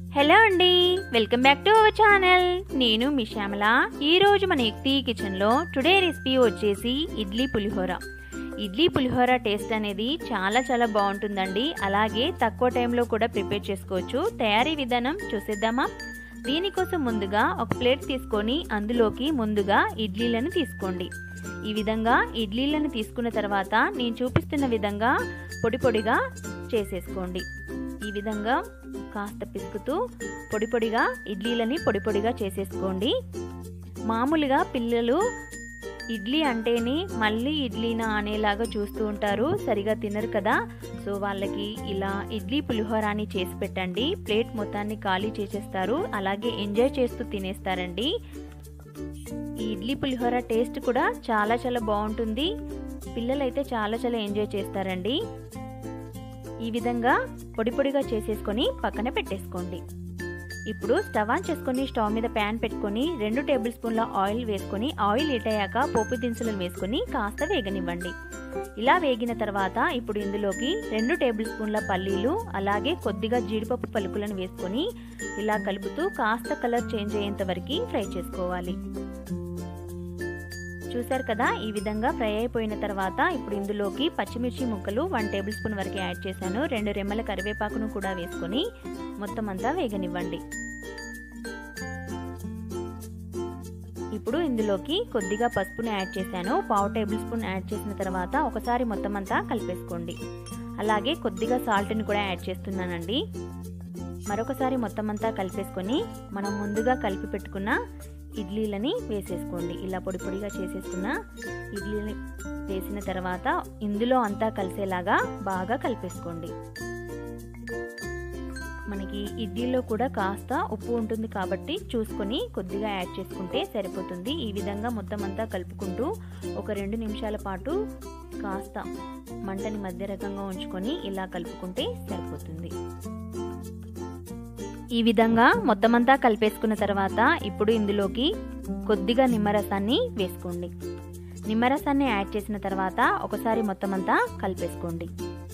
hello అండి welcome back to our channel నేను మీ శ్యామల ఈరోజు మన యుక్తి కిచెన్లో టుడే రెసిపీ వచ్చేసి ఇడ్లీ పులిహోర ఇడ్లీ పులిహోర టేస్ట్ అనేది చాలా చాలా బాగుంటుందండి అలాగే తక్కువ టైంలో కూడా ప్రిపేర్ చేసుకోవచ్చు తయారీ విధానం చూసేద్దామా దీనికోసం ముందుగా ఒక ప్లేట్ తీసుకొని అందులోకి ముందుగా ఇడ్లీలను తీసుకోండి ఈ విధంగా ఇడ్లీలను తీసుకున్న తర్వాత నేను చూపిస్తున్న విధంగా పొడి పొడిగా చేసేసుకోండి ఈ విధంగా కాస్త పిసుకుతూ పొడి పొడిగా ఇడ్లీలని పొడి పొడిగా చేసేసుకోండి మామూలుగా పిల్లలు ఇడ్లీ అంటేనే మళ్ళీ ఇడ్లీనా అనేలాగా చూస్తూ ఉంటారు సరిగా తినరు కదా సో వాళ్ళకి ఇలా ఇడ్లీ పులిహోరాని చేసి పెట్టండి ప్లేట్ మొత్తాన్ని ఖాళీ చేసేస్తారు అలాగే ఎంజాయ్ చేస్తూ తినేస్తారండి ఈ ఇడ్లీ పులిహోర టేస్ట్ కూడా చాలా చాలా బాగుంటుంది పిల్లలైతే చాలా చాలా ఎంజాయ్ చేస్తారండి ఈ విధంగా పొడి పొడిగా చేసేసుకొని పక్కన పెట్టేసుకోండి ఇప్పుడు స్టవ్ ఆన్ చేసుకొని స్టవ్ మీద ప్యాన్ పెట్టుకొని రెండు టేబుల్ స్పూన్ల ఆయిల్ వేసుకొని ఆయిల్ హీట్ అయ్యాక పోపు దినుసులను వేసుకొని కాస్త వేగనివ్వండి ఇలా వేగిన తర్వాత ఇప్పుడు ఇందులోకి రెండు టేబుల్ స్పూన్ల పల్లీలు అలాగే కొద్దిగా జీడిపప్పు పలుకులను వేసుకొని ఇలా కలుపుతూ కాస్త కలర్ చేంజ్ అయ్యేంత వరకు ఫ్రై చేసుకోవాలి చూసారు కదా ఈ విధంగా ఫ్రై అయిపోయిన తర్వాత ఇప్పుడు ఇందులోకి పచ్చిమిర్చి ముక్కలు వన్ టేబుల్ స్పూన్ వరకు యాడ్ చేశాను రెండు రెమ్మల కరివేపాకును కూడా వేసుకొని మొత్తం అంతా వేగనివ్వండి ఇప్పుడు ఇందులోకి కొద్దిగా పసుపుని యాడ్ చేశాను పావు టేబుల్ స్పూన్ యాడ్ చేసిన తర్వాత ఒకసారి మొత్తం అంతా కలిపేసుకోండి అలాగే కొద్దిగా సాల్ట్ని కూడా యాడ్ చేస్తున్నానండి మరొకసారి మొత్తం అంతా కలిపేసుకొని మనం ముందుగా కలిపి పెట్టుకున్న ఇడ్లీలని వేసేసుకోండి ఇలా పొడి పొడిగా చేసేసుకున్న ఇడ్లీని వేసిన తర్వాత ఇందులో అంతా కలిసేలాగా బాగా కలిపేసుకోండి మనకి ఇడ్లీలో కూడా కాస్త ఉప్పు ఉంటుంది కాబట్టి చూసుకొని కొద్దిగా యాడ్ చేసుకుంటే సరిపోతుంది ఈ విధంగా మొత్తం అంతా కలుపుకుంటూ ఒక రెండు నిమిషాల పాటు కాస్త మంటని మధ్య రకంగా ఉంచుకొని ఇలా కలుపుకుంటే సరిపోతుంది ఈ విధంగా మొత్తం అంతా కలిపేసుకున్న తర్వాత ఇప్పుడు ఇందులోకి కొద్దిగా నిమ్మరసాన్ని వేసుకోండి నిమ్మరసాన్ని యాడ్ చేసిన తర్వాత ఒకసారి మొత్తం అంతా కలిపేసుకోండి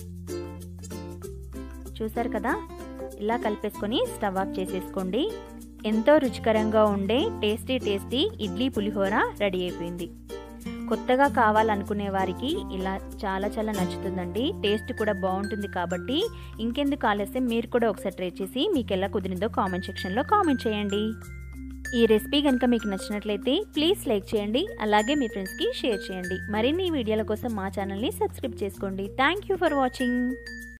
చూసారు కదా ఇలా కలిపేసుకొని స్టవ్ ఆఫ్ చేసేసుకోండి ఎంతో రుచికరంగా ఉండే tasty tasty idli pulihora ready అయిపోయింది కొత్తగా కావాలనుకునే వారికి ఇలా చాలా చాలా నచ్చుతుందండి టేస్ట్ కూడా బాగుంటుంది కాబట్టి ఇంకెందుకు ఆలస్యం మీరు కూడా ఒకసారి ట్రై చేసి మీకు ఎలా కుదిరిందో కామెంట్ సెక్షన్లో కామెంట్ చేయండి ఈ రెసిపీ కనుక మీకు నచ్చినట్లయితే ప్లీజ్ లైక్ చేయండి అలాగే మీ ఫ్రెండ్స్కి షేర్ చేయండి మరిన్ని వీడియోల కోసం మా ఛానల్ని సబ్స్క్రైబ్ చేసుకోండి థ్యాంక్ యూ ఫర్ వాచింగ్